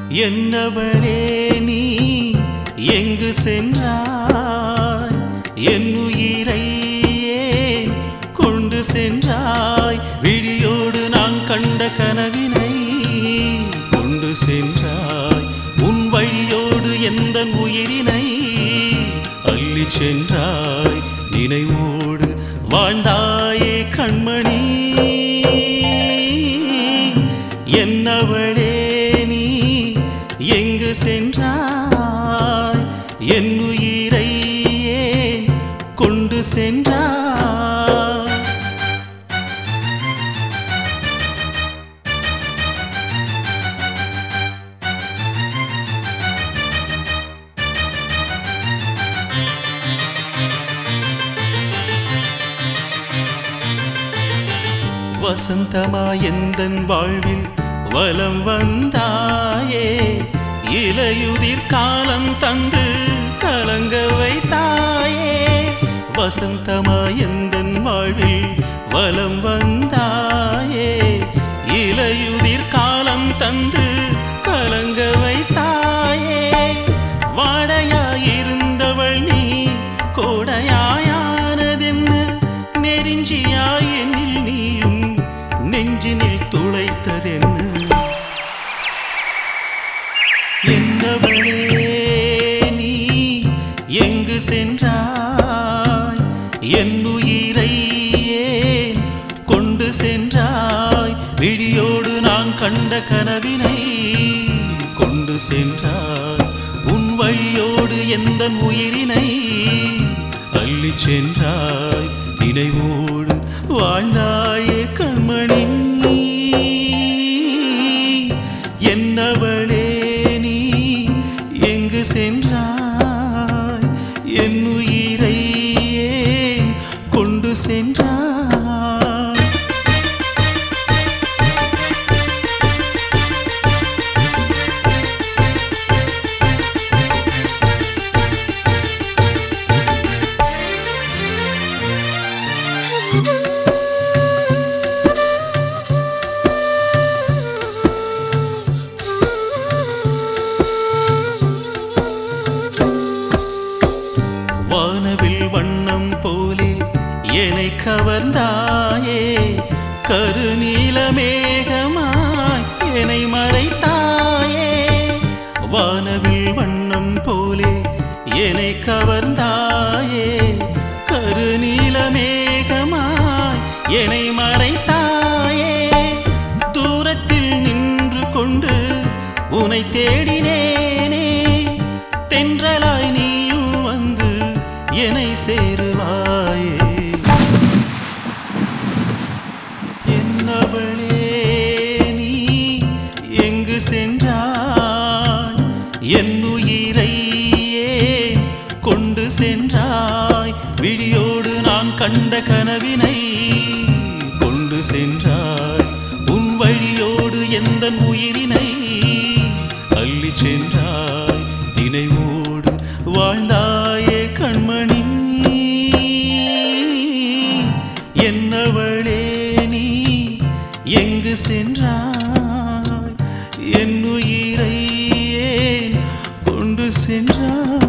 என்னவளே நீ எங்கு சென்றாய் என் உயிரை ஏன் கொண்டு சென்றாய் விழியோடு நான் கண்ட கனவினை கொண்டு சென்றாய் உன் வழியோடு எந்த உயிரினை அள்ளி சென்றாய் நினைவோடு வாழ்ந்தாயே கண்மணி என்னவளே நீ எங்கு சென்றாய் என் உயிரை ஏன் கொண்டு சென்றாய் வசந்தமா எந்தன் வாழ்வில் வலம் வந்தாயே இலையுதிர் காலம் தந்து கலங்க வைத்தாயே வசந்தமா எந்தன் வாழ்வில் வலம் வந்தாயே இலையுதிர் காலம் தந்து கலங்க வைத்தாயே வாடையாயிருந்தவள் நீ கோடையாயானதென்ன நெருஞ்சியாய் என்னில் நீயும் நெஞ்சினில் துளைத்ததென்ன என்னவளே நீ எங்கு சென்றாய் என் உயிரை ஏன் கொண்டு சென்றாய் விழியோடு நான் கண்ட கனவினை கொண்டு சென்றாய் உன் வழியோடு எந்த உயிரினை அள்ளி சென்றாய் நினைவோடு வாழ்ந்தாயே கண்மணி என்னவளே நீ எங்கு சென்றாய் என் உயிரை ஏன் கொண்டு சென்றாய் வானவில் வண்ணம் போலே என்னை கவர்ந்தாயே கருநீல மேகமாய் என்னை மறைத்தாயே வானவில் வண்ணம் போலே என்னை கவர்ந்தாயே கருநீல மேகமாய் என்னை மறைத்தாயே தூரத்தில் நின்று கொண்டு உனை தேடினேனே தென்றலாய் நீயும் வந்து என்னை சேருவாயே என்னவளே நீ எங்கு சென்றாய் என் உயிரை ஏன் கொண்டு சென்றாய் விழியோடு நான் கண்ட கனவினை கொண்டு சென்றாய் உன் வழியோடு எந்த உயிரினை அள்ளி சென்றாய் நினைவோடு வாழ்ந்தாயே கண்மணி என்னவளே நீ எங்கு சென்றாய் என் உயிரை ஏன் கொண்டு சென்றாய்